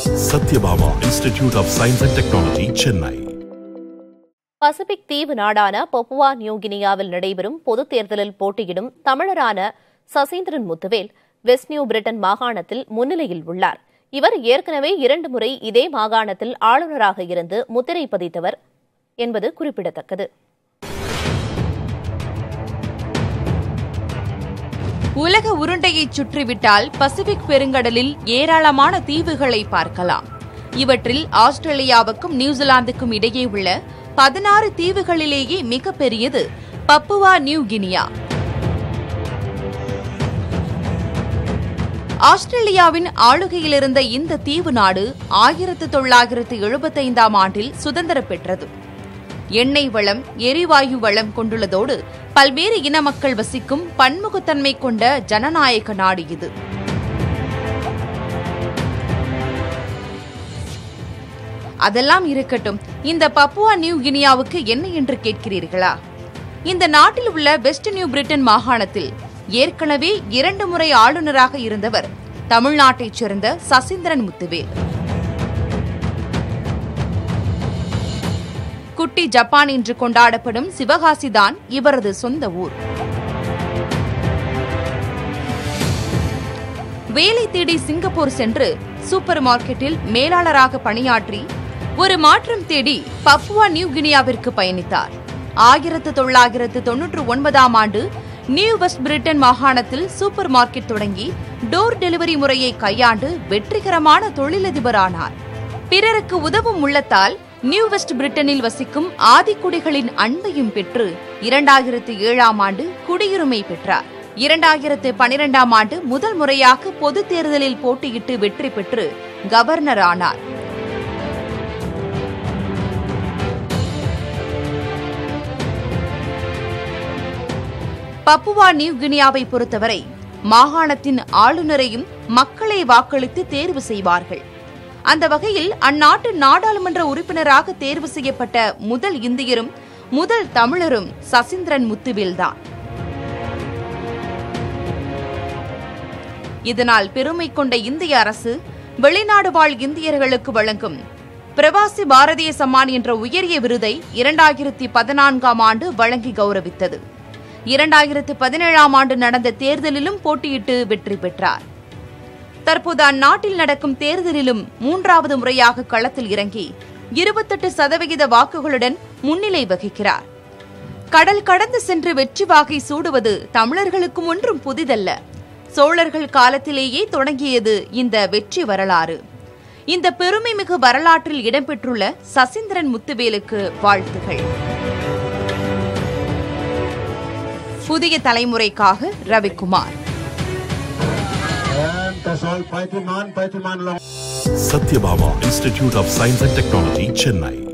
Satyabhama Institute of Science and Technology Chennai Pacific தீவு நாடான Papua நியூகினியாவில் நடைபெறும் பொதுத் தேர்தலில் போட்டியிடும் தமிழரான Sasindran Muthuvel West New Britain மாகாணத்தில் முன்னிலையில் உள்ளார் இவர் ஏற்கனவே இரண்டு முறை இதே மாகாணத்தில் ஆளுநராக இருந்து முத்திரை பதித்தவர் என்பது குறிப்பிடத்தக்கது உலக உருண்டையை சுற்றிவிட்டால் பசிபிக் பெருங்கடலில் ஏராளமான தீவுகளை பார்க்கலாம் இவற்றில் ஆஸ்திரேலியாவுக்கும் நியூசிலாந்துக்கும் இடையே உள்ள பதினாறு தீவுகளிலேயே மிகப்பெரியது பப்புவா நியூ கினியா ஆஸ்திரேலியாவின் ஆளுகையிலிருந்த இந்த தீவு நாடு ஆயிரத்து தொள்ளாயிரத்து எழுபத்தைந்தாம் ஆண்டில் சுதந்திரம் பெற்றது எண்ணெய் வளம் எரிவாயு வளம் கொண்டுள்ளதோடு பல்வேறு இன மக்கள் வசிக்கும் பன்முகத்தன்மை கொண்ட ஜனநாயக நாடு இது அதெல்லாம் இருக்கட்டும் இந்த பப்புவா நியூ கினியாவுக்கு என்ன என்று கேட்கிறீர்களா இந்த நாட்டில் உள்ள வெஸ்ட் நியூ பிரிட்டன் மாகாணத்தில் ஏற்கனவே இரண்டு முறை ஆளுநராக இருந்தவர் தமிழ்நாட்டைச் சேர்ந்த சசீந்திரன் முத்துவேல் குட்டி ஜப்பான் என்று கொண்டாடப்படும் சிவகாசிதான் இவரது சொந்த ஊர் வேலை தேடி சிங்கப்பூர் சென்று சூப்பர் மார்க்கெட்டில் மேலாளராக பணியாற்றி ஒரு மாற்றம் தேடி பப்புவா நியூ கினியாவிற்கு பயணித்தார் ஆயிரத்து தொள்ளாயிரத்து தொன்னூற்று ஒன்பதாம் ஆண்டு நியூ வெஸ்ட் பிரிட்டன் மாகாணத்தில் சூப்பர் மார்க்கெட் தொடங்கி டோர் டெலிவரி முறையை கையாண்டு வெற்றிகரமான தொழிலதிபரானார் பிறருக்கு உதவும் உள்ளத்தால் நியூ வெஸ்ட் பிரிட்டனில் வசிக்கும் ஆதிக்குடிகளின் அன்பையும் பெற்று இரண்டாயிரத்து ஏழாம் ஆண்டு குடியுரிமை பெற்றார் இரண்டாயிரத்து பனிரெண்டாம் ஆண்டு முதல் முறையாக பொதுத் தேர்தலில் போட்டியிட்டு வெற்றி பெற்று கவர்னர் ஆனார் பப்புவா நியூ கினியாவை பொறுத்தவரை மாகாணத்தின் ஆளுநரையும் மக்களே வாக்களித்து தேர்வு செய்வார்கள் அந்த வகையில் அந்நாட்டு நாடாளுமன்ற உறுப்பினராக தேர்வு செய்யப்பட்ட முதல் இந்தியரும் முதல் தமிழரும் சசீந்திரன் முத்துவேல்தான் இதனால் பெருமை கொண்ட இந்திய அரசு வெளிநாடு வாழ் இந்தியர்களுக்கு வழங்கும் பிரவாசி பாரதிய சம்மான் என்ற உயரிய விருதை இரண்டாயிரத்தி பதினான்காம் ஆண்டு வழங்கி கௌரவித்தது இரண்டாயிரத்து பதினேழாம் ஆண்டு நடந்த தேர்தலிலும் போட்டியிட்டு வெற்றி பெற்றார் தற்போது அந்நாட்டில் நடக்கும் தேர்தலிலும் மூன்றாவது முறையாக களத்தில் இறங்கி இருபத்தெட்டு சதவிகித வாக்குகளுடன் முன்னிலை வகிக்கிறார் கடல் கடந்து சென்று வெற்றி வாகை சூடுவது தமிழர்களுக்கும் ஒன்றும் புதிதல்ல சோழர்கள் காலத்திலேயே தொடங்கியது இந்த வெற்றி வரலாறு இந்த பெருமைமிகு வரலாற்றில் இடம்பெற்றுள்ள சசீந்திரன் முத்துவேலுக்கு வாழ்த்துகள் புதிய தலைமுறைக்காக Ravikumar And that's all. Paitiman, Paitiman long. Sathyabama Institute of Science and Technology Chennai